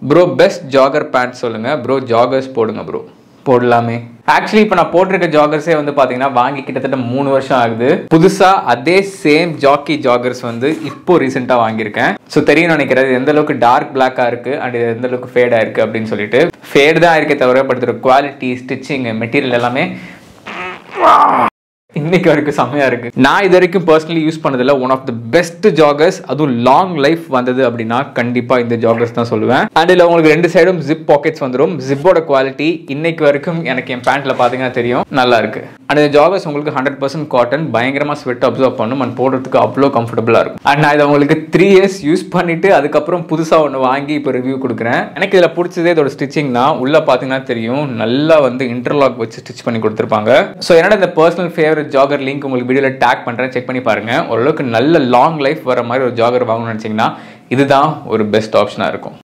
bro best jogger pant சொல்லுங்க bro joggers போடுங்க bro போடலாமே ஆக்சுவலி இப்போ நான் போட்டிருக்க ஜாகர்ஸே வந்து பார்த்தீங்கன்னா வாங்கி கிட்டத்தட்ட மூணு வருஷம் ஆகுது புதுசாக அதே சேம் ஜாக்கி ஜாகர்ஸ் வந்து இப்போ ரீசெண்டாக வாங்கியிருக்கேன் ஸோ தெரியும் நினைக்கிறது எந்த அளவுக்கு டார்க் பிளாக்காக இருக்குது அண்ட் இது எந்த அளவுக்கு ஃபேடாக இருக்குது அப்படின்னு சொல்லிட்டு ஃபேட் தான் இருக்கே தவிர படுத்துகிற குவாலிட்டி ஸ்டிச்சிங் மெட்டீரியல் எல்லாமே இன்னைக்கு வரைக்கும் செம்மையா இருக்கு நான் இது வரைக்கும் பர்சனலி யூஸ் பண்ணதுல one of the best joggers அதுவும் லாங் லைஃப் வந்தது அப்படின்னா கண்டிப்பா இந்த ஜாகர்ஸ் தான் சொல்லுவேன் அண்ட் இதுல உங்களுக்கு ரெண்டு சைடும் ஜிப் பாக்கெட்ஸ் வந்துடும் ஜிப்போட குவாலிட்டி இன்னைக்கு வரைக்கும் எனக்கு என் பேண்ட்ல பாத்தீங்கன்னா தெரியும் நல்லா இருக்கு அண்ட் இந்த ஜாகர்ஸ் உங்களுக்கு ஹண்ட்ரட் பர்சன்ட் காட்டன் பயங்கரமா ஸ்வெட் அப்சர்வ் பண்ணும் அண்ட் போடுறதுக்கு அவ்வளோ கம்ஃபர்டபுளா இருக்கும் அண்ட் நான் இதை உங்களுக்கு த்ரீ இயர்ஸ் யூஸ் பண்ணிட்டு அதுக்கப்புறம் புதுசா ஒன்று வாங்கி இப்போ ரிவ்யூ கொடுக்குறேன் எனக்கு இதுல பிடிச்சதே இதோட ஸ்டிச்சிங் தான் உள்ள பாத்தீங்கன்னா தெரியும் நல்லா வந்து இன்டர்லாக் வச்சு ஸ்டிச் பண்ணி கொடுத்துருப்பாங்க ஸோ என்னோட இந்த பர்சனல் ஃபேவரட் ஜாகர் லிங்க் உங்களுக்கு வீடியோவில் டேக் பண்ணுறேன் செக் பண்ணி பாருங்க ஓரளவுக்கு நல்ல லாங் லைஃப் வர மாதிரி ஒரு ஜாகர் வாங்கணும்னு நினச்சிங்கன்னா இதுதான் ஒரு பெஸ்ட் ஆப்ஷனாக இருக்கும்